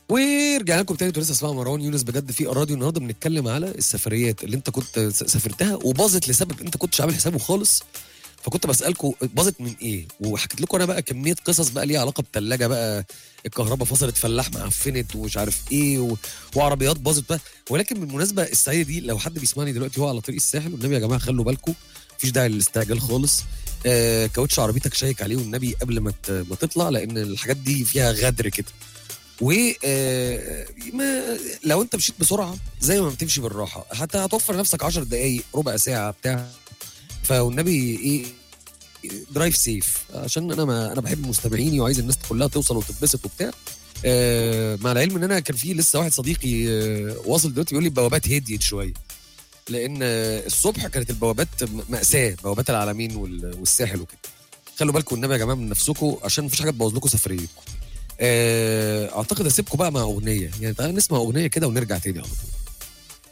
ورجعنا لكم تاني انتوا لسه اسمعوا مروان يونس بجد في الراديو النهارده بنتكلم على السفريات اللي انت كنت س- سافرتها وباظت لسبب انت كنتش عامل حسابه خالص فكنت بسالكم باظت من ايه وحكيت لكم انا بقى كميه قصص بقى ليها علاقه بثلاجه بقى الكهرباء فصلت فلاح معفنت ومش عارف ايه و... وعربيات باظت بقى ولكن بالمناسبه السعيده دي لو حد بيسمعني دلوقتي هو على طريق الساحل والنبي يا جماعه خلوا بالكم مفيش داعي للاستعجال خالص آه كاوتش عربيتك شيك عليه والنبي قبل ما ت- ما تطلع لان الحاجات دي فيها غدر كده و آه، ما لو انت مشيت بسرعه زي ما بتمشي بالراحه حتى هتوفر نفسك 10 دقائق ربع ساعه بتاع فالنبي ايه درايف سيف عشان انا ما انا بحب مستمعيني وعايز الناس كلها توصل وتتبسط وبتاع آه مع العلم ان انا كان في لسه واحد صديقي آه واصل دلوقتي بيقول لي البوابات هديت شويه لان آه الصبح كانت البوابات م- ماساه بوابات العالمين وال- والساحل وكده خلوا بالكم النبي يا جماعه من نفسكم عشان مفيش حاجه تبوظ لكم سفريتكم آه، اعتقد اسيبكم بقى مع اغنيه يعني تعالى نسمع اغنيه كده ونرجع تاني على طول